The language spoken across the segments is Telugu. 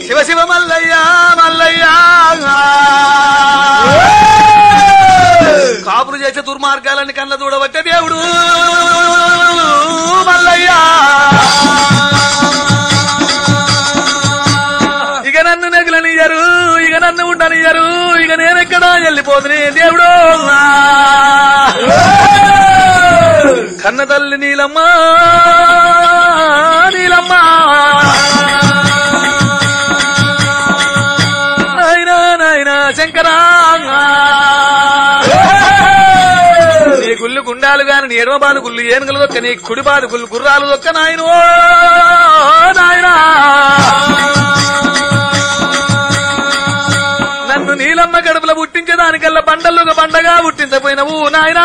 శివ శివ మల్లయ్య మల్లయ్య కాపులు చేసే దుర్మార్గాలని కళ్ళ చూడబట్టే దేవుడు మల్లయ్య ఇక నన్ను నెగలనియ్యరు ఇక నన్ను ఉండనియ్యరు ఇక నేనెక్కడా వెళ్ళిపోతుని దేవుడు కన్న తల్లి నీలమ్మ నీలమ్మ నాయనా నాయనా శంకరా నీ గుళ్ళు గుండాలు గాని నీ ఎడమ బాదు గుళ్ళు ఏనుగలు దొక్క నీ కుడి బాదు గుళ్ళు గుర్రాలు దొక్క నాయనో నాయనా నన్ను నీలమ్మ గడుపుల పుట్టించేదానికల్లా బండల్లుగా బండగా పుట్టించపోయినవు నాయనా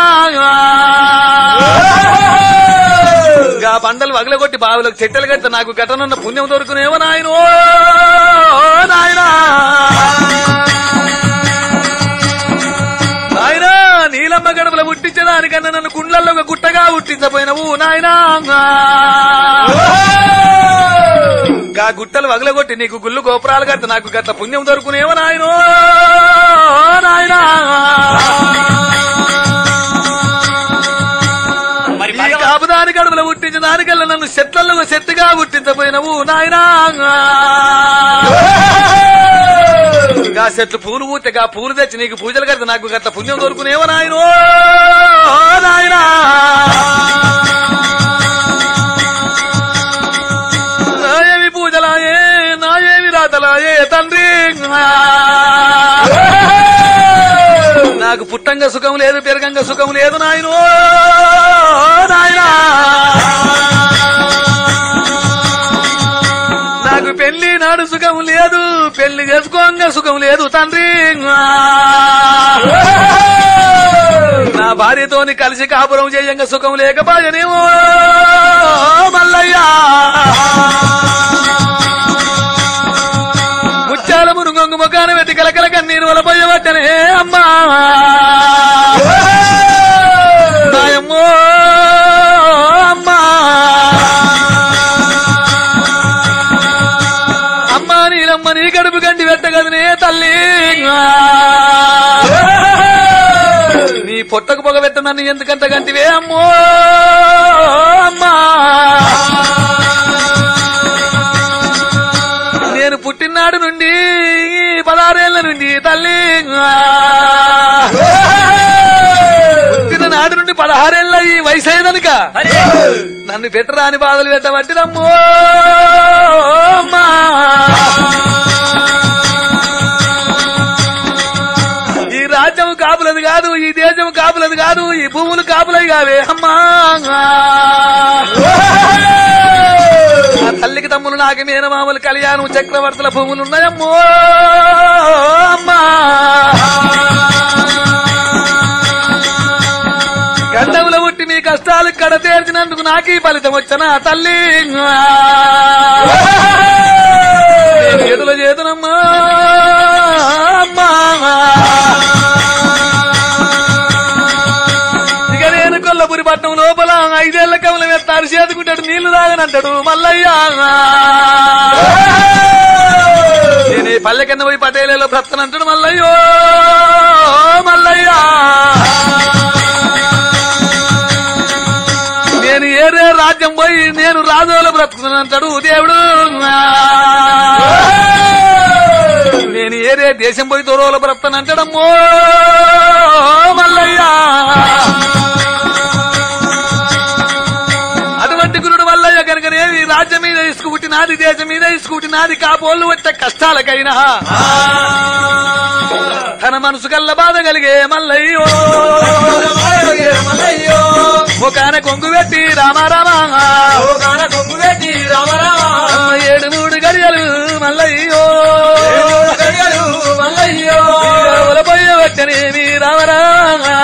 గా బండలు వగలగొట్టి బావులకు చెట్టెలు కడితే నాకు ఘటనున్న పుణ్యం దొరుకునేవో నాయనో నాయనా నాయనా నీలమ్మ గడపల పుట్టించడానికన్నా నన్ను కుండ్లల్లో ఒక గుట్టగా పుట్టించపోయినవు నాయనా గా గుట్టలు వగలగొట్టి నీకు గుళ్ళు గోపురాలు కడితే నాకు గట్ల పుణ్యం దొరుకునేవో నాయనో నాయనా మరి ఈ భగవంతుడు కాపుదాని గడుపుల పుట్టించిన దానికల్లా నన్ను చెట్లలో ఒక చెట్టుగా పుట్టించపోయినవు నాయనా గా చెట్లు పూలు పూతే గా పూలు తెచ్చి నీకు పూజలు కడితే నాకు గట్ల పుణ్యం దొరుకునేవో నాయనో నాయనా నాయేమి పూజలాయే నాయేమి రాతలాయే తండ్రి నాకు పుట్టంగా సుఖం లేదు పెరగంగా సుఖం లేదు నాయనో నాయనా నాకు పెళ్లి నాడు సుఖం లేదు పెళ్లి చేసుకోంగా సుఖం లేదు తండ్రి నా భార్యతోని కలిసి కాపురం చేయంగా సుఖం లేకపోయనేమో మల్లయ్యా ముచ్చాల మురుగొంగు ముఖాన వెతి కలకల కన్నీరు వలపోయవట్టనే అమ్మా నాయమ్మో అమ్మా అమ్మా నీలమ్మ నీ గడుపు గంటి పెట్టగదనే తల్లి నీ పొట్టకు పొగ పెట్ట నన్ను ఎందుకంత గంటివే అమ్మో అమ్మా నేను పుట్టినాడు నుండి పదహారేళ్ల నుండి తల్లి పుట్టిన నాడు నుండి పదహారేళ్ల ఈ వయసు అయ్యేదనుక అరే నన్ను పెట్టరాని బాధలు పెట్టబట్టినమ్మో అమ్మా ఈ రాజ్యం కాపులది కాదు ఈ దేశం కాపులది కాదు ఈ భూములు కాపులవి కావే అమ్మా ఆ తల్లికి తమ్ములు నాకు మేనమామలు కళ్యాణం చక్రవర్తుల భూములు ఉన్నాయమ్మో అమ్మా గండముల పుట్టి మీ కష్టాలు కడ తీర్చినందుకు నాకీ ఫలితం వచ్చిన తల్లి నేను ఎదుల చేతునమ్మా అమ్మా ఇక నేను కొల్లపురి పట్నం లోపల ఐదేళ్ల కమలం ఎత్తారు చేతుకుంటాడు నీళ్లు తాగనంటాడు మల్లయ్యా నేను ఈ పల్లె కింద పోయి పటేలలో బ్రతకనంటాడు మల్లయ్యో మల్లయ్యా నేను ఏరే రాజ్యం పోయి నేను రాజుల బ్రతుకుతానంటాడు దేవుడు నేను ఏరే దేశం పోయి దొరవల బ్రతకనంటాడమ్మో మల్లయ్యా అటువంటి గురుడు వల్లయ్య కనుకనేవి రాజ్యం మీద ఇసుకుబుట్టినాది దేశం మీద ఇసుకుబుట్టినాది కాపోళ్ళు వచ్చే కష్టాలకైనా తన మనసు కల్ల బాధ కలిగే మల్లయ్యో ఒకన కొంగు పెట్టి రామారామా ఏడు మూడు గడియలు మల్లయ్యో పోయ వచ్చనేమి రామరామా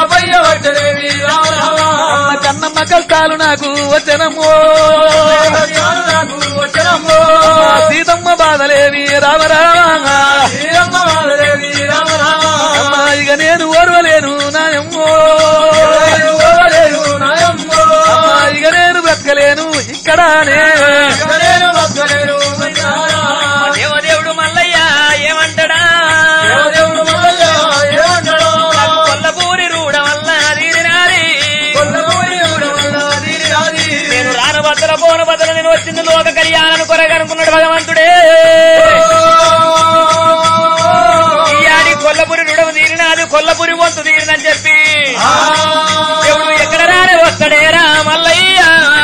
కన్నమ్మ కష్టాలు నాకు వచ్చనమ్మో సీతమ్మ బాధలేవి రామరామా అమ్మా ఇక నేను ఓర్వలేను నాయమ్మో అమ్మా ఇక నేను బ్రతకలేను ఇక్కడానే దేవదేవుడు బద్దల పోను బద్దల నేను వచ్చింది లోక కళ్యాణాన్ని కొరగనుకున్నాడు భగవంతుడే ఈయాడి కొల్లపురి రుడవు తీరినాది కొల్లపురి వంతు తీరినని చెప్పి దేవుడు ఎక్కడ రాని వస్తాడేరా మల్లయ్య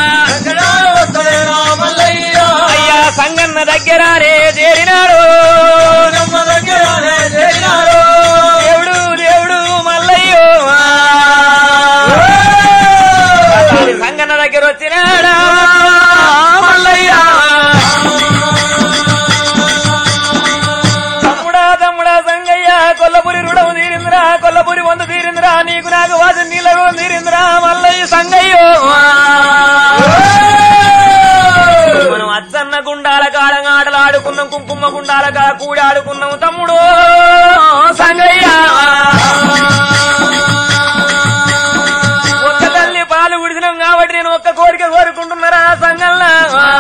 అయ్యా సంగన్న దగ్గరానే చేరినాడు దేవుడు దేవుడు మల్లయ్యో అతని సంగన్న దగ్గర వచ్చినాడా మల్లయ్య తమ్ముడా తమ్ముడా సంగయ్య కొల్లపురి రుడవు తీరిందిరా కొల్లపురి వంద తీరిందిరా నీకు నాకు వాసి నీళ్ళ రుణం తీరిందిరా మల్లయ్య సంగయ్యో మనం అచ్చన్న గుండాల కాడ ఆటలు ఆడుకున్నాం కుంకుమ గుండాల కాడ కూడి ఆడుకున్నాం తమ్ముడు సంగయ్య ఒక్క తల్లి పాలు విడిచినాం కాబట్టి నేను ఒక్క కోరిక కోరుకుంటున్నారా సంగల్లా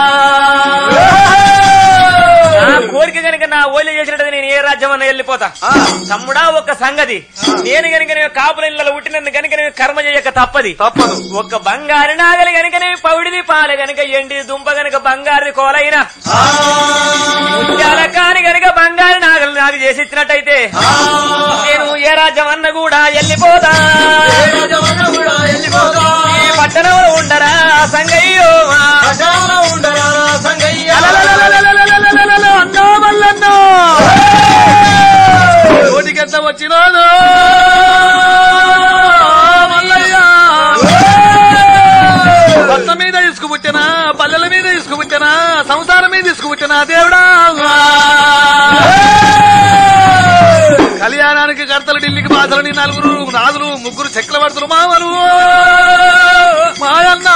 నా కోరిక కనుక నా ఓలి చేసినట్టు నేను ఏ రాజ్యం అన్న వెళ్ళిపోతా తమ్ముడా ఒక సంగతి నేను కనుక నేను కాపుల ఇళ్ళలో పుట్టినందు కనుక నేను కర్మ చేయక తప్పది తప్పదు ఒక బంగారు నాగలి గనుక నేను పౌడిది పాల గనుక ఎండి దుంప గనుక బంగారు కోలైనా ముత్యాల కాని గనుక బంగారు నాగలు నాకు చేసి ఇచ్చినట్టయితే నేను ఏ రాజ్యం అన్న కూడా వెళ్ళిపోతా ఈ పట్టణంలో ఉండరా సంగయ్యో అన్నా మల్లన్నా కోటికెంత వచ్చినాను మల్లయ్య భర్త మీద ఇసుకుపుట్టినా పల్లెల మీద ఇసుకుపుట్టినా సంసారం మీద ఇసుకుపుట్టినా దేవుడా కళ్యాణానికి కర్తలు ఢిల్లీకి బాధలని నలుగురు రాజులు ముగ్గురు చక్రవర్తులు మామలు మాయన్నా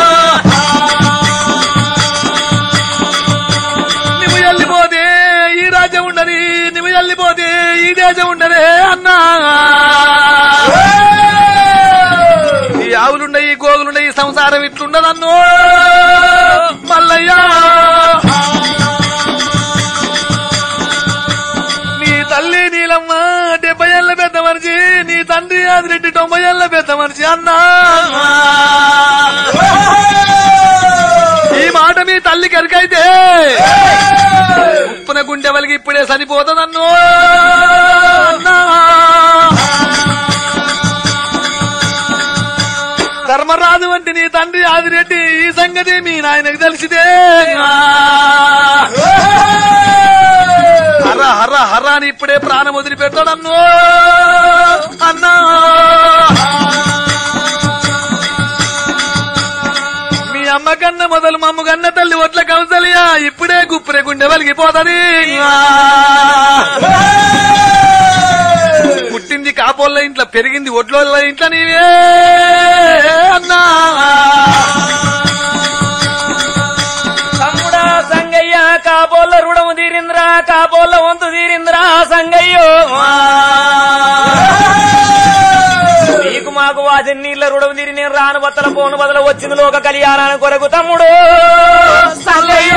నువ్వు వెళ్ళిపోతే ఈ రాజ్యం ఉండని నువ్వు వెళ్ళిపోతే ఈ దేశం ఉండనే అన్నా ఈ ఆవులుండయి ఈ గోగులుండయి ఈ సంసారం ఇట్లుండదన్నో మల్లయ్యా నీ తల్లి నీలమ్మ డెబ్బై ఏళ్ళ పెద్ద మనిషి నీ తండ్రి ఆదిరెడ్డి తొంభై ఏళ్ళ పెద్ద మనిషి అన్నా ఈ మాట మీ తల్లి కరికైతే ఉప్పున గుండె వలిగి ఇప్పుడే చనిపోతుందన్ను అన్నా. ధర్మరాజు వంటి నీ తండ్రి ఆదిరెడ్డి ఈ సంగతి మీ నాయనకు తెలిసిదే హర హర హర అని ఇప్పుడే ప్రాణం వదిలిపెట్టాడన్ను అన్నా మీ అమ్మ కన్న మొదలు మమ్మ కన్న తల్లి ఒట్ల కౌసలియా ఇప్పుడే గుప్పురే గుండె వలిగిపోతది పుట్టింది కాపోళ్ళ ఇంట్లో పెరిగింది ఒడ్లోళ్ళ ఇంట్లో నీవే అన్నా తమ్ముడా సంగయ్య కాబోళ్ళ రుణము తీరింద్రా కాబోళ్ళ వంతు తీరింద్రా సంగయ్యో నీకు మాకు వాసి నీళ్ళ రుణము తీరి నేను రాను బత్తల పోను బదల వచ్చింది లోక కళ్యాణాన్ని కొరకు తమ్ముడు సంగయ్య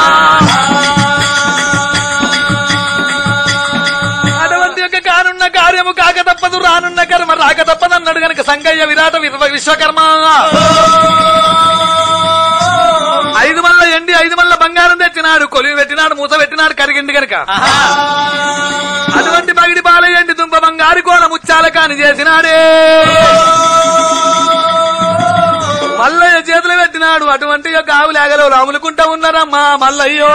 అటువంటి యొక్క కానున్న కార్యము కాక తప్పదు రానున్న కర్మ రాక తప్పదు అన్నాడు గనక సంగయ్య విరాట విర్వ- విశ్వకర్మ ఐదు మల్ల ఎండి ఐదు మల్ల బంగారం తెచ్చినాడు కొలివి పెట్టినాడు మూత పెట్టినాడు కరిగింది గనక అటువంటి పగిడి పాల ఎండి దుంప బంగారు కోల ముచ్చాల కాని చేసినాడే మల్లయ్య చేతులు పెట్టినాడు అటువంటి యొక్క ఆవులేగలో రాములుకుంటా ఉన్నారమ్మా మల్లయ్యో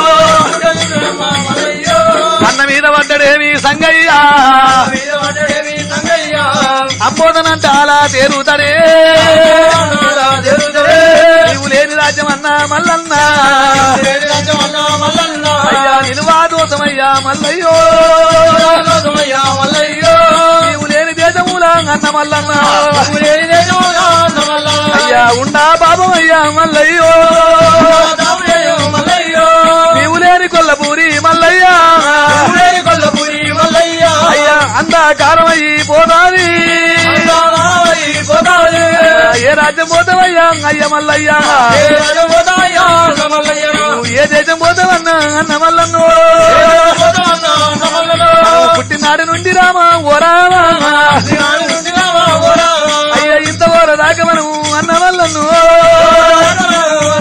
అన్న మీద పడ్డడేమి సంగయ్య అమ్మోదనంట అలా తేరుతాడే నీవు లేని రాజ్యం అన్నా మల్లన్న అయ్యా నిలువా దోషమయ్యా మల్లయ్యో నీవు లేని దేశములా అన్న మల్లన్న అయ్యా ఉండా పాపం అయ్యా మల్లయ్యో నీవు లేని కొల్లపూరి మల్లయ్యా అయ్యా అందాకారం అయ్యి పోదాది ఏ రాజ్యం పోతావయ్యా అయ్య మల్లయ్యా నువ్వు ఏ దేశం పోతావన్నా అన్న మల్లన్నో మనము పుట్టినాడు నుండి రామా ఓ రామా అయ్య ఇంత ఓర దాకా మనము అన్న మల్లన్ను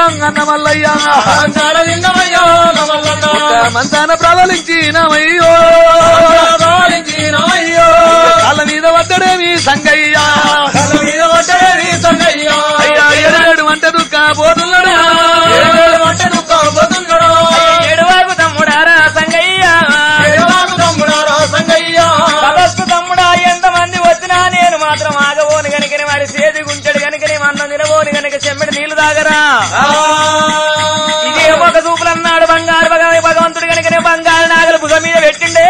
అన్న మల్లయ్య అందాల లింగమయ్యో నమల్లన్న. మంతాన ప్రబలించినమయ్యో కాలించినమయ్యో. కాళ్ళ మీద వద్దడేమి సంగయ్య కళ్ళ మీద పడ్డదేవి సంగయ్యో. అయ్యా ఏడు వంట దుఃఖ పోతున్నాడు ఏడు వంట దుఃఖపోతున్నాడు. ఏడువాకు తమ్ముడారా సంగయ్య ఏడువాకు తమ్ముడారా సంగయ్యో. సదస్సు తమ్ముడా ఎంత మంది వచ్చినా నేను మాత్రం ఆగబోను గనుకనే వాడి సేది గుంచెడు గనుకనే అన్నం తినబోను గనుక చెమ్మిడి నీళ్లు తాగరా ఆ. ఇదే ఒక చూపులు అన్నాడు బంగారు భగవ భగవంతుడు కనుకనే బంగారు నాగలు భుజం మీద పెట్టిండే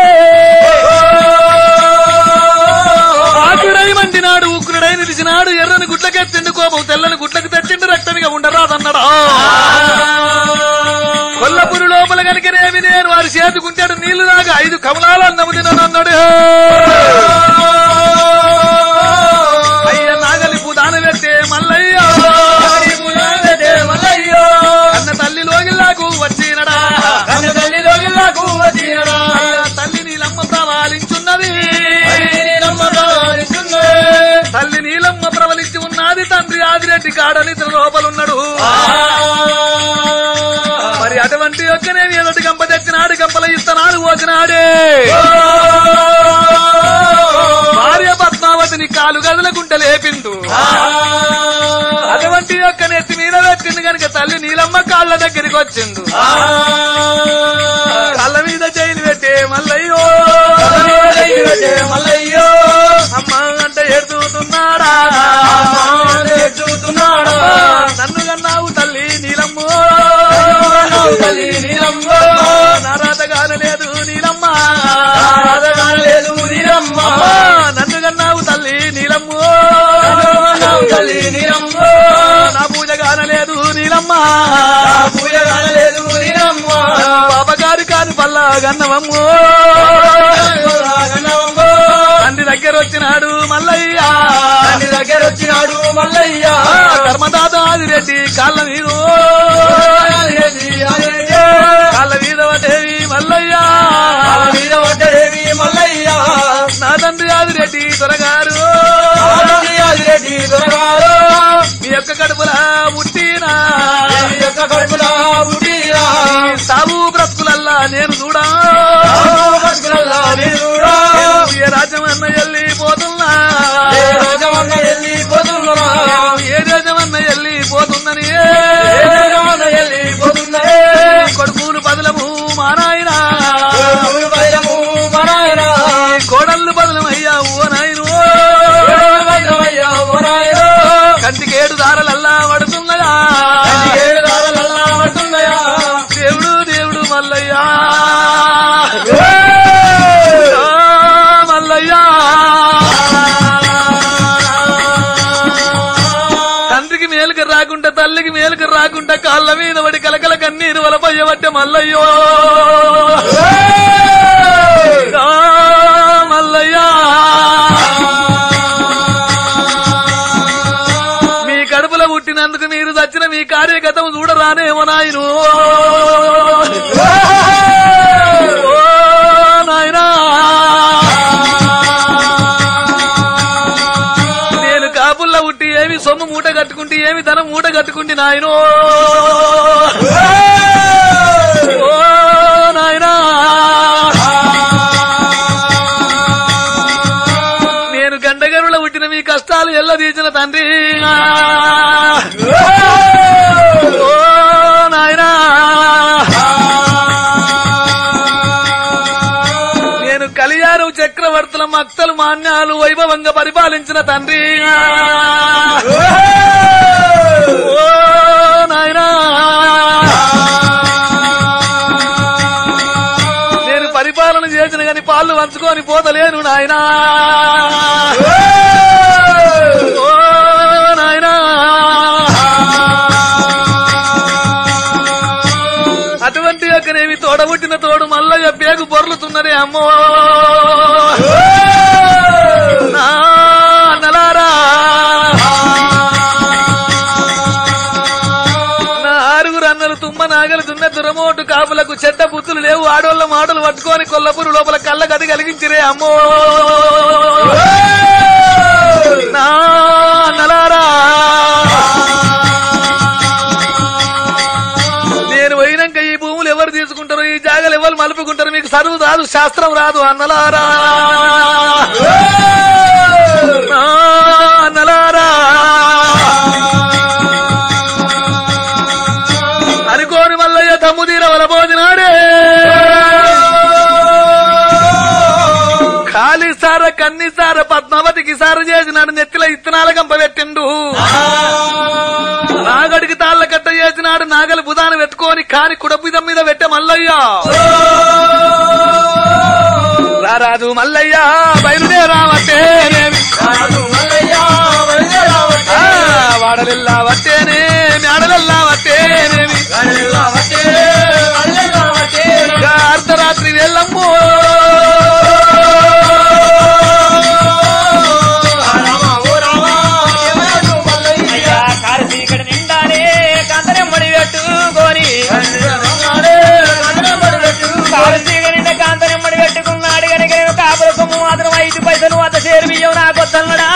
ఆకుడై మండినాడు ఉగ్రుడై నిలిచినాడు ఎర్రని గుట్లకెత్తిండు కోపం తెల్లని గుట్లకు తెచ్చిండు రక్తమిగా ఉండరాదన్నాడు కొల్లపురు లోపల కనుకనేమి నేను వారి చేతుకుంటాడు నీళ్లు దాకా ఐదు కమలాలు అన్నము తిననన్నాడు అయ్య నాగలిపు దాన పెట్టే మల్లయ్య పునాదే మల్లయ్యో. అన్న తల్లి లోగిల్లాకు వచ్చినడా కన్న తల్లి లోగిళ్ళకు వచ్చినడా. తల్లి నీలమ్మ ప్రవాలించున్నది తల్లి నమ్మకాలిస్తున్నదే. తల్లి నీలమ్మ ప్రవలించి ఉన్నది తండ్రి ఆదిరెడ్డి కాడని ఇతను లోపలున్నాడు ఆ. మరి అటువంటి యొక్కనే ఎదుటి గంప తెచ్చినాడు గంపల ఇస్తనాడు పోసినాడే భార్య పద్మావతిని కాలు గదులకుంట లేపిండు అటువంటి యొక్క నెత్తి మీద పెట్టిండు గనుక తల్లి నీలమ్మ కాళ్ళ దగ్గరికి వచ్చిండు కాళ్ళ మీద జైలు పెట్టే మల్లయ్యో మల్లయ్యో అమ్మ అంటే ఎడుతున్నాడా చూస్తున్నాడు నన్ను కన్నావు తల్లి నీలమ్మో తల్లి నీలమ్మో నారాతగానలేదు నీలమ్మ లేదు నీలమ్మ అమ్మా, నన్ను కన్నావు తల్లి నీలమ్మో తల్లి నీలమ్మో నా పూజ కానలేదు నీలమ్మ పూజ కానలేదు నీలమ్మ పాపగారి కాని పల్ల గన్నవమ్మో తండ్రి దగ్గర వచ్చినాడు మల్లయ్య తండ్రి దగ్గర వచ్చినాడు మల్లయ్య ఆ, ధర్మదాత ఆదిరెడ్డి కాళ్ళ మీద కాళ్ళ మీద దేవి మల్లయ్య మీద పడ్డదేవి మల్లయ్య నా తండ్రి ఆదిరెడ్డి త్వరగారు రెడ్డి దొరగారు మీ యొక్క కడుపుల పుట్టినా ఈ యొక్క కడుపులా పుట్టిరా సాగు బ్రతుకులల్లా నేను చూడా బతుకులల్లా వీరుడా. ఏ రాజ్యమన్న వెళ్ళిపోతున్నా ఏ రాజమన్న వెళ్ళిపోతున్నా ఏ రాజ్యమన్న వెళ్ళిపోతుందని ఏ రాజమన్న వెళ్ళిపోతున్నాయే కొడుకులు బదులము మా నాయన ఊరు బయలము మనాయనా కోడళ్ళు బదులమయ్యా ఓ నాయను వైరమయ్యా ఓరాయో కంటికేడు దారలల్లా పడుతున్నదా ఏడు దారులల్లా పడుతున్నాయా దేవుడు దేవుడు మల్లయ్యా ఆ, మల్లయ్యా తండ్రికి మేలుకు రాకుండా తల్లికి మేలుకు రాకుండా కాళ్ళ మీద పడి కలకల కన్నీరు వలపోయబట్టే మల్లయ్యో ఆ, మల్లయ్యా మీ కడుపులో పుట్టినందుకు మీరు చచ్చిన మీ కార్యగతం చూడరానేమో నాయను ఓ నాయనా నేను కాపుల్లో పుట్టి ఏమి సొమ్ము మూట కట్టుకుంటే ఏమి ధనం మూట కట్టుకుంటే నాయను ఓ నాయనా నేను గండగరులో పుట్టిన మీ కష్టాలు ఎల్ల తీసిన తండ్రి ఓ నాయనా నేను కలియారు చక్రవర్తుల మక్తలు మాన్యాలు వైభవంగా పరిపాలించిన తండ్రి ఓ నాయనా నేను పరిపాలన చేసిన గాని పాలు పంచుకొని పోతలేను నాయనా ఓ నాయనా అటువంటి యొక్కనేమి తోడబుట్టిన తోడు మల్లయ్య పేగు పొర్లుతున్నదే అమ్మో నా నలారా నా ఆరుగురు అన్నలు తుమ్మ నాగలు దున్న దురమోటు కాపులకు చెడ్డ బుద్ధులు లేవు ఆడోళ్ళ మాటలు పట్టుకొని కొల్లపురు లోపల కళ్ళ గది కలిగించిరే అమ్మో నా నలారా మీకు చదువు రాదు శాస్త్రం రాదు అన్నలారా ఆ, అన్నలారా అనుకోని మల్లయ్య తమ్ము తీర వలబోదినాడే ఖాళీ సార కన్ని సార పద్మావతికి సార చేసినాడు నెత్తిలో ఇత్తనాల గంప పెట్టిండు నాగడికి తాళ్ళ కట్ట చేసినాడు నాగలి బుధాన పెట్టుకొని కాని కుడపిదం మీద పెట్టే మల్లయ్య రారాజు మల్లయ్య బయలుదేరావట్టేనేమి ఆ, వాడలెల్లా వట్టేనే మేడలెల్లా వట్టేనేమి ఇక అర్ధరాత్రి వెళ్ళమ్మో అయ్యా కారు చీకటి నిండానే కందనెమ్మడి పెట్టుకొని కారు చీకటి నిండా కాంతనెమ్మడి పెట్టుకున్నాడు కనుక నేను కాపుల సొమ్ము మాత్రం ఐదు పైసలు అంత చేరు బియ్యం నాకు వద్దన్నడా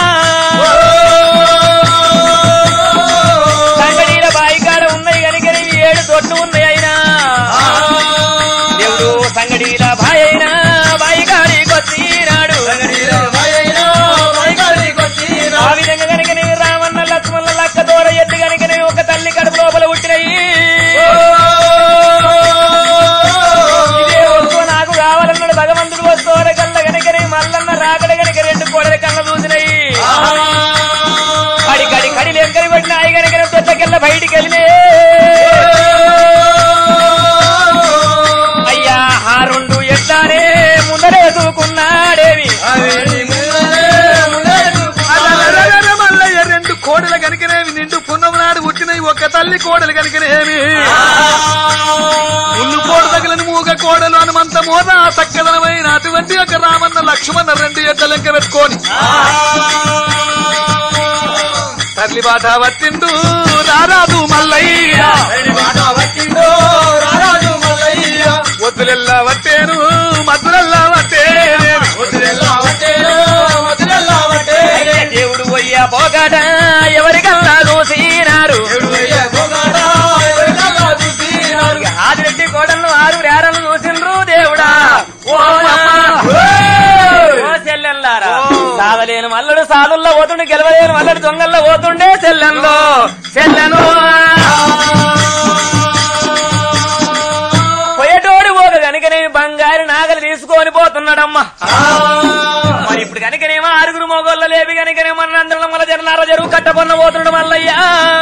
సంగడీల బాయి కాడ ఉన్నాయి కనుక నీవి ఏడు తొట్లు ఉన్నాయి అయినా దేవుడు సంగడీల బాయి అయినా బాయి కాడికి వచ్చినాడు ఆ విధంగా కనుక నీవు రామన్న లక్ష్మణ లక్క దూర ఎద్దు కనుక నీవు ఒక తల్లి కడుపు లోపల పుట్టినయి ఇదే వస్తువు నాకు కావాలన్నాడు భగవంతుడు వస్తువుల కళ్ళ కనుక నీవు మల్లన్న రాకడ కనుక రెండు కోడల కళ్ళ చూసినాయి కడి కడి కడి లెంకరి పడినాయి కనుక తొట్టకెళ్ళ బయటికి వెళ్ళినాయి అయ్యా ఆ రెండు ఎట్లానే ముందరే దూకున్నాడేవి అలలలలల మల్లయ్య రెండు కోడలు కనుకనేమి నిండు పున్నమ నాడు పుట్టినవి ఒక తల్లి కోడలు కనుకనేమి ముళ్ళు కోడు తగిలిన మూగ కోడలు హనుమంత మోద చక్కదనమైన అటువంటి ఒక రామన్న లక్ష్మణ రెండు ఎడ్ల లెక్క పెట్టుకొని తల్లి బాట పట్టిండు రారాదు మల్లయ్య వద్దులెల్లా వట్టేను మద్దులెల్లా వట్టేనేమి అయ్యా దేవుడు పోయ్యా పోగాట ఎవరికల్లా చూసినారు ఆదిరెడ్డి కోడలను ఆరు వేరలను చూసిండ్రు దేవుడా ఓ చెల్లెల్లారా సాదలేని మల్లడు సాదుల్లో పోతుండే గెలవలేని మల్లడు దొంగల్లో పోతుండే చెల్లెల్లో చెల్లెను పోయేటోడు పోక కనుకనేమి బంగారు నాగలు తీసుకొని పోతున్నాడమ్మా మరి ఇప్పుడు కనుకనేమో ఆరుగురు మొగోళ్ళ లేవి కనుకనేమో అందరం మళ్ళీ జరనార జరువు కట్టబొన్న పోతున్నాడు మల్లయ్య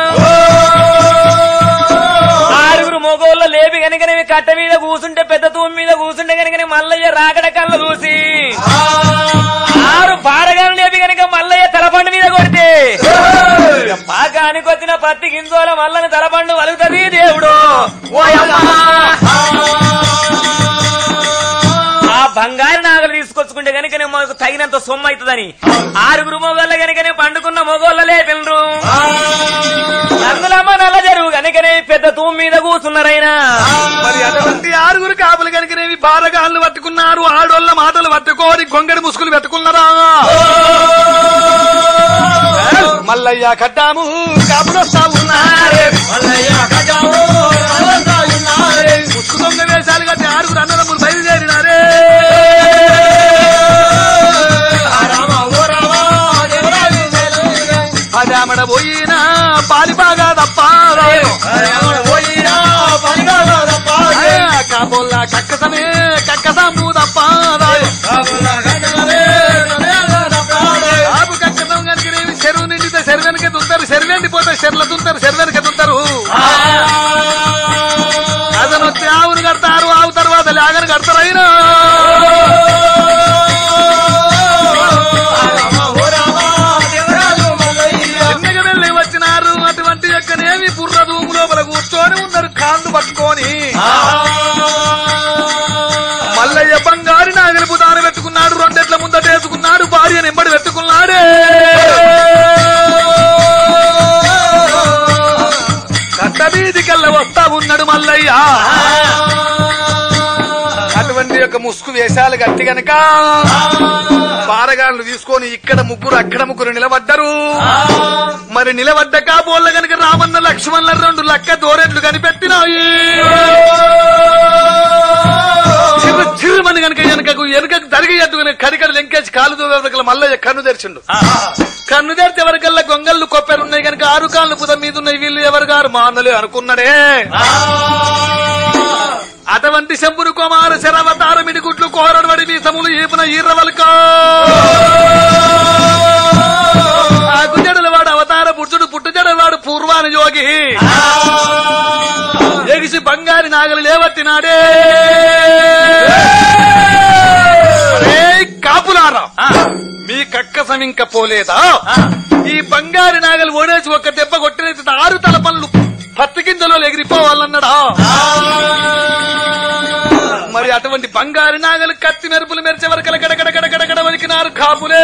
ఆరుగురు మొగోళ్ళ లేవి కనుకనేవి కట్ట మీద కూసుంటే పెద్ద తూమి మీద కూసుంటే కనుకనే మల్లయ్య రాకడ కళ్ళ చూసి ఆరు పారగాను లేపి కనుక మల్లయ్య తలపండు మీద కొడితే ఇక పాకానికి వచ్చిన పత్తి గింజోల మల్లని తలపండు వలుగుతుంది దేవుడు ఓయమ్మా ఆ బంగారు నాగలు తీసుకొచ్చుకుంటే కనుకనే మాకు తగినంత సొమ్ము అవుతుందని ఆరుగురు మొగోళ్ళ కనుకనే పండుకున్న మొగోళ్ళ లేపినరు అందులమ్మ నల్ల జరువు కనుకనే పెద్ద తూము మీద కూర్చున్నారైనా మరి అటువంటి ఆరుగురు కాపులు కనుకనేవి బారగాళ్ళు పట్టుకున్నారు ఆడోళ్ళ మాటలు పట్టుకోని గొంగడి ముసుగులు పెట్టుకున్నారా మల్లయ్య కట్టాము కాపులు వస్తా ఉన్నారే ముసుగు దొంగ వేషాలు కట్టి ఆరుగురు అన్నదమ్ములు బయలుదేరినారే పదామడ పోయినా పాలి బాగా తప్ప కాబోల్లా కక్కసమే కక్కసాము తప్ప కాపు కక్కసం కనుకనేవి చెరువు నిండితే చెరువు వెనక తుంటారు చెరువు ఎండిపోతే చెర్ల తుంటారు చెరువు వెనక తుంటారు అతను వచ్చి ఆవును కడతారు ఆవు తర్వాత లేగను కడతారు అయినా చిన్నగా వెళ్ళి వచ్చినారు అటువంటి యొక్కనేమి బుర్ర దూము లోపల కూర్చొని ఉన్నారు కాళ్ళు పట్టుకొని మల్లయ్య బంగారు నాగలి బుధాన పెట్టుకున్నాడు రెండెట్ల ముందటేసుకున్నాడు భార్య నింబడి పెట్టుకున్నాడే కట్ట వీధికల్లా వస్తా ఉన్నాడు మల్లయ్య అటువంటి యొక్క ముసుగు వేషాలు గట్టి గనక పారగాళ్ళు తీసుకొని ఇక్కడ ముగ్గురు అక్కడ ముగ్గురు నిలబడ్డరు మరి నిలబడ్డ కాబోళ్ళ గనక రామన్న లక్ష్మణుల రెండు లక్క దోరెట్లు కనిపెట్టినాయి చిరు చిరు తరిగి ఎత్తుకుని కడికడ లెంకేసి కాలు దూవెవరికల మల్లయ్య కన్ను తెరిచిండు కన్ను తెరిచి ఎవరికల్లా గొంగళ్ళు కొప్పెరున్నాయి కనుక ఆరు కాళ్ళు పుద మీద ఉన్నాయి వీళ్ళు ఎవరు గారు మా అన్నలే అనుకున్నాడే అటువంటి శంపురు కుమారు శరవతారు మిడిగుట్లు కోరడు వడి వీసములు ఈపున ఈర్రవల్క ఆ గుజడల వాడు అవతార పురుషుడు పుట్టుజడ వాడు పూర్వాని యోగి ఎగిసి బంగారి నాగలి లేవట్టినాడే ఏయ్ కాపులారా మీ కక్క సమింక పోలేదా ఈ బంగారు నాగలు ఓడేసి ఒక్క దెబ్బ కొట్టినైతే ఆరు తల పనులు పత్తి గింజలో ఎగిరిపోవాలన్నాడా మరి అటువంటి బంగారు నాగలు కత్తి మెరుపులు మెరిచే వరకు గడగడ గడగడ గడ వలికినారు కాపులే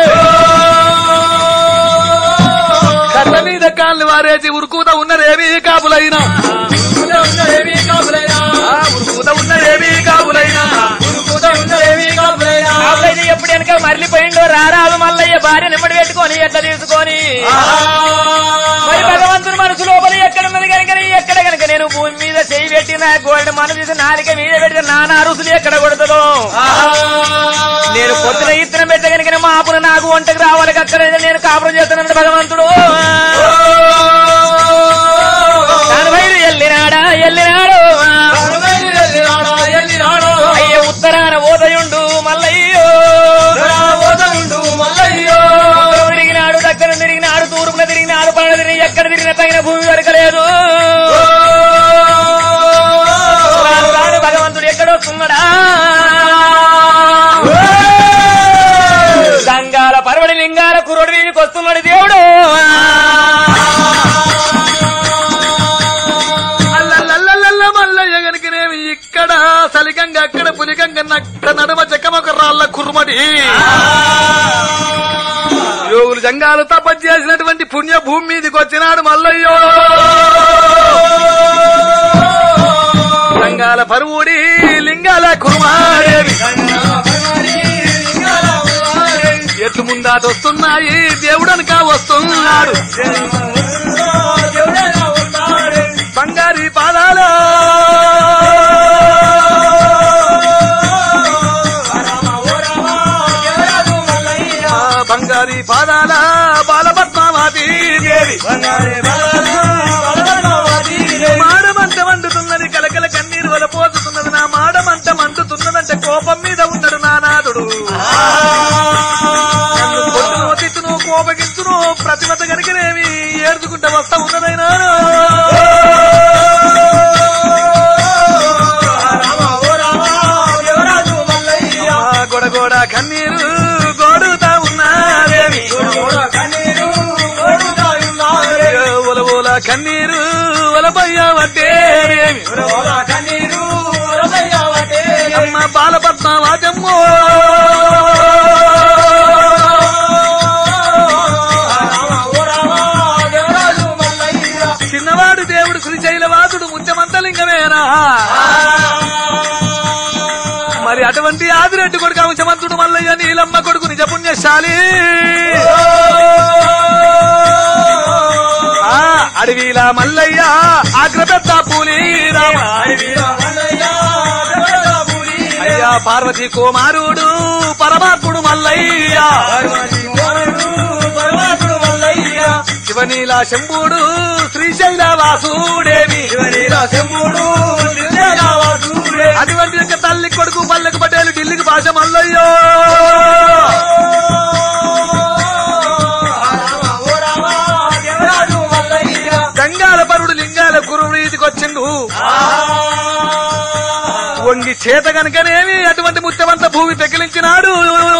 కళ్ళ మీద కాళ్ళు వారేసి ఉరుకుత ఉన్నరేమీ కాపులైనా ఉన్నదేవి కాపులైనా ఆ, ఉరుకుత ఉన్నరేమీ కాపులైనా ఉన్నదేవి కాపులైనా ఆవులైతే ఎప్పుడు వెనక మరలిపోయిండో రారాదు మల్లయ్య భార్య నిమ్మడి పెట్టుకొని ఎట్లా తీసుకొని మరి భగవంతుని మనసు లోపల ఎక్కడ ఉన్నది కనుక ఎక్కడ కనుక నేను భూమి మీద చేయి పెట్టిన గోల్డ్ మన తీసి నాలిక మీద పెడితే నానా రుసులు ఎక్కడ కొడుతుందో నేను పొద్దున ఇత్తనం పెట్ట కనుక మా ఆపున నాకు వంటకు రావాలి అక్కడ నేను కాపురం చేస్తున్నాను భగవంతుడు దాని బయలు ఎల్లినాడా ఎల్లినాడు అయ్య ఉత్తరాన ఓదయుండు మల్లయ్యో ఉత్తరం తిరిగినాడు దగ్గర తిరిగినాడు తూర్పున తిరిగినాడు పడ తిరిగి ఎక్కడ తిరిగిన తగిన భూమి దొరకలేదు రాను రాను భగవంతుడు ఎక్కడొస్తున్నాడా సంగాల పర్వడి లింగాల కురుడు వీధికి వస్తున్నాడు దేవుడు అల్లల్లల్లల్ల మల్లయ్య గనుకనేమి ఇక్కడ సలిగంగా అక్కడ పులిగంగ నక్క నడుమ చెక్కమొక రాళ్ళ కుర్మడి యోగులు జంగాలు తప చేసినటువంటి పుణ్య భూమి మీదకి వచ్చినాడు మల్లయ్యో జంగాల పరువుడి లింగాల కుర్మాడేవి ఎట్లు ముందాట వస్తున్నాయి దేవుడనక వస్తున్నాడు బంగారి పాదాలు ఆ బంగారి పాదాల బాలపద్మావతి దేవి మాడమంట మండుతున్నది కలకల కన్నీరు వల పోతున్నది నా మాడమంట మండుతున్నదంటే కోపం మీద ఉన్నాడు నా నాదుడు నన్ను కొట్టును తిట్టును కోపగించును ప్రతిమత కనుకనేమి ఏడుచుకుంటా వస్తా ఉన్నదైనా ఆ గొడగొడ కన్నీరు గోడుతా ఉన్నాదేమి ఒల ఒల కన్నీరు ఒలపయ్య వడ్డేమి అమ్మ బాలపద్మావాజమ్మో చిన్నవాడు దేవుడు శ్రీశైలవాదుడు ముత్యమంతలింగమేనా మరి అటువంటి ఆదిరెడ్డి కొడుకు అంశమంతుడు మల్లయ్య నీలమ్మ కొడుకు నిజ పుణ్యశాలి ఆ, అడవిలా మల్లయ్య ఆగ్రపెద్ద పూలి రామ అయ్యా పార్వతి కుమారుడు పరమాత్ముడు మల్లయ్య శివనీల శంభుడు శ్రీశైల వాసుడేమి అటువంటి యొక్క తల్లి కొడుకు పల్లెకు పటేలు ఢిల్లీకి భాష మల్లయ్యో గంగాల పరుడు లింగాల గురువు వీధికి వచ్చిండు వంగి చేత గనుకనేమి అటువంటి ముత్యమంత భూమి పెకిలించినాడు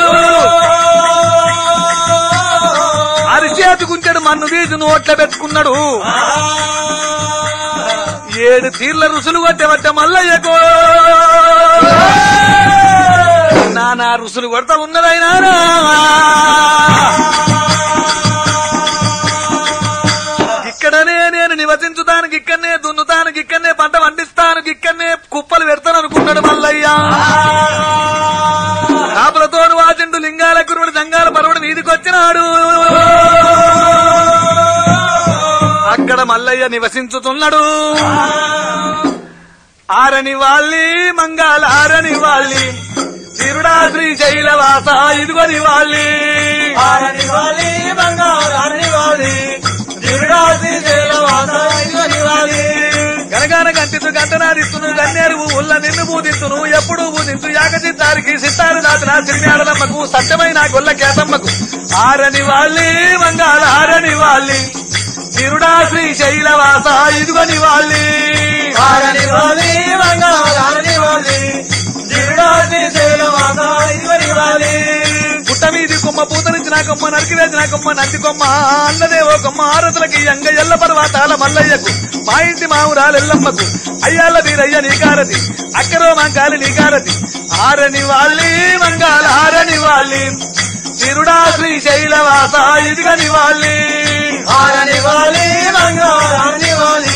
అరిచేతుకుంటాడు మన్ను వీధి నోట్ల పెట్టుకున్నాడు ఏడు తీర్ల రుసులు కొట్టే వట్ట మల్లయ్యకో నానా రుసులు కొడతా ఉన్నదైనా ఇక్కడనే నేను నివసించుతానికి ఇక్కడనే దున్నుతానికి ఇక్కడనే పంట పండిస్తానికి ఇక్కడనే కుప్పలు పెడతాను అనుకున్నాడు మల్లయ్య కాపులతో వాచిండు లింగాల కురువుడు జంగాల పరువుడు మీదికి వచ్చినాడు అక్కడ మల్లయ్య నివసించుతున్నాడు ఆరని వాళ్ళి మంగాల ఆరని వాళ్ళి తిరుడా శ్రీశైల వాస ఇదిగోని వాళ్ళి ఆరని వాలి బంగారాని వాలి దివిడాసి శైలవాస ఇదిగని వాలి గనగాన గంటితు గంటనాదిత్తును గన్నేరు ఉల్ల నిన్ను బూదిత్తును ఎప్పుడు బూదింతు యాగచిత్తారికి సిత్తారు దాచిన సిరిమేడలమ్మకు సత్యమైన గొల్ల కేతమ్మకు ఆరని వాళ్ళి మంగాళ ఆరని వాళ్ళి తిరుడా శ్రీశైల వాస ఇదిగోని వాళ్ళి ఆరని వాలి బంగారాని వాలి దివిడాసి శైలవాస ఇదిగని వాలి పుట్ట మీది కొమ్మ పూతనిచ్చిన కొమ్మ నరికి వేసిన కొమ్మ నంది కొమ్మ అన్నదేవో కొమ్మ ఆరతులకి అంగ ఎల్ల పర్వతాల మల్లయ్యకు మా ఇంటి మావురాలెల్లమ్మకు అయ్యాల వీరయ్య నీకారతి అక్కరో మంకాలి నీకారతి ఆరని వాళ్ళి మంగాల ఆరని వాళ్ళి తిరుడా శ్రీశైల వాస ఇదిగని వాళ్ళి ఆరని వాలి బంగారాని వాలి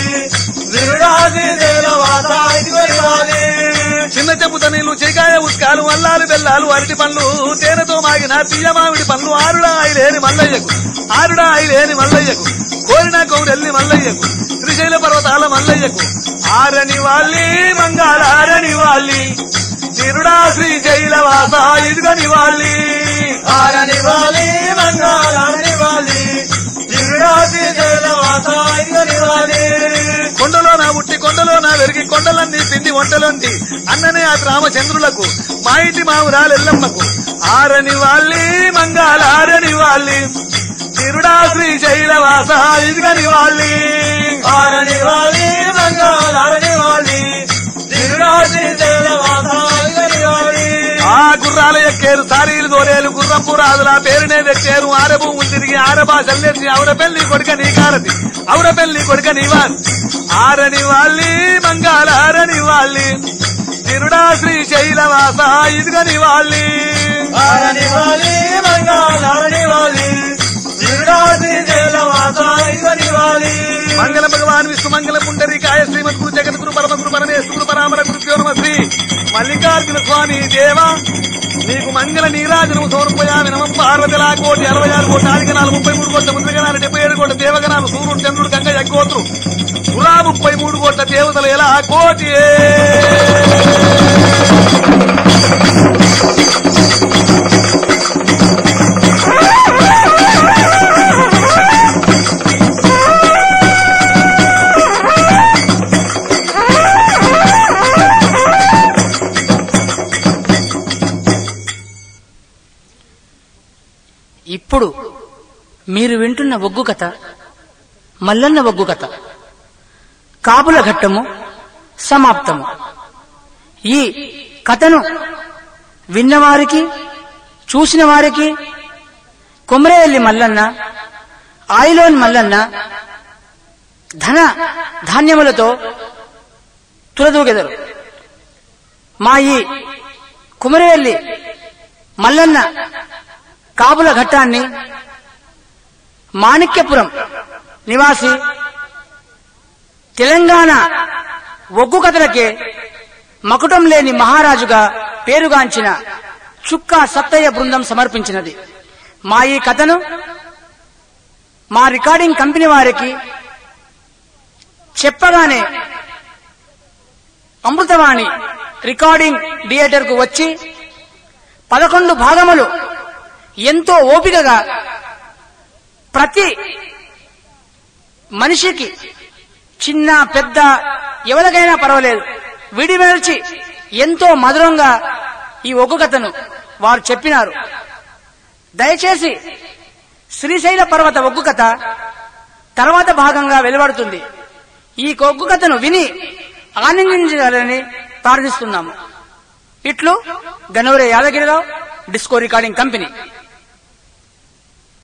దివిడాసి శైలవాస ఇదిగని వాలి చిన్న చెప్పుత నీళ్లు చికాయ ఉస్కాలు అల్లాలు బెల్లాలు అరటి పండ్లు తేనెతో మాగిన తీయ మామిడి పండ్లు ఆరుడా ఐలేని మల్లయ్యకు ఆరుడా ఐలేని మల్లయ్యకు కోరిన కౌరెల్లి మల్లయ్యకు శ్రీశైల పర్వతాల మల్లయ్యకు ఆరని వాళ్ళి మంగాళ ఆరని వాళ్ళి తిరుడా శ్రీశైల వాస ఇదిగని వాళ్ళి ఆరని వాలి బంగారాని వాలి దివిడాసి శైలవాస ఇదిగని వాలి కొండలో నా ఉట్టి కొండలో నా వెరిగి కొండలన్నీ పిండి వంటలుంటి అన్ననే ఆ రామచంద్రులకు మా ఇంటి మావురాలెల్లమ్మకు ఆరని వాళ్ళి మంగాళ ఆరని వాళ్ళి తిరుడా శ్రీశైల వాస ఇదిగని వాళ్ళి ఆరని వాలి బంగారాని వాలి దివిడాసి శైలవాస ఇదిగని వాలి ఆ గుర్రాల ఎక్కేరు సారీలు దోరేలు గుర్రంపు రాజుల పేరునే తెచ్చారు ఆరభూములు తిరిగి ఆరభాషలు నేర్చి ఆవిడ పెళ్లి కొడుక నీ కారతి ఆవిడ పెళ్లి కొడుక నీవాన్ ఆరని వాళ్ళి మంగాళ ఆరని వాళ్ళి తిరుడా శ్రీశైల వాస ఇదిగని వాళ్ళి ఆరని వాలి బంగారాని వాలి దివిడాసి శైలవాస ఇదిగని వాలి మంగళ భగవాన్ విష్ణు మంగళ పుండరీకాయ శ్రీమద్ గురు జగత్ గురు పరమ గురు పరమేశ్వరు పరామర గురు నమ శ్రీ మల్లికార్జున స్వామి దేవా నీకు మంగళ నీరాజనము సమర్పయామి నమం పార్వతిలా కోటి అరవై ఆరు కోటి ఆదిగణాలు ముప్పై మూడు కోట్ల ముద్రగణాలు డెబ్బై ఏడు కోట్ల దేవగణాలు సూర్యుడు చంద్రుడు గంగ యగ్గోత్రు సురా ముప్పై మూడు కోట్ల దేవతలు ఎలా కోటి ఇప్పుడు మీరు వింటున్న ఒగ్గు కథ మల్లన్న ఒగ్గు కథ కాపుల ఘట్టము సమాప్తము ఈ కథను విన్నవారికి చూసిన వారికి కొమరేవల్లి మల్లన్న ఆయిలోన్ మల్లన్న ధన ధాన్యములతో తులదూగెదరు మా ఈ కుమరేవల్లి మల్లన్న కాపుల ఘట్టాన్ని మాణిక్యపురం నివాసి తెలంగాణ ఒగ్గు కథలకే మకుటం లేని మహారాజుగా పేరుగాంచిన చుక్కా సత్తయ్య బృందం సమర్పించినది మా ఈ కథను మా రికార్డింగ్ కంపెనీ వారికి చెప్పగానే అమృతవాణి రికార్డింగ్ థియేటర్ కు వచ్చి పదకొండు భాగములు ఎంతో ఓపికగా ప్రతి మనిషికి చిన్న పెద్ద ఎవరికైనా పర్వాలేదు విడిమెల్చి ఎంతో మధురంగా ఈ ఒగ్గు కథను వారు చెప్పినారు దయచేసి శ్రీశైల పర్వత ఒగ్గు కథ తర్వాత భాగంగా వెలువడుతుంది ఈ ఒగ్గు కథను విని ఆనందించాలని ప్రార్థిస్తున్నాము ఇట్లు గనవరే యాదగిరిరావు డిస్కో రికార్డింగ్ కంపెనీ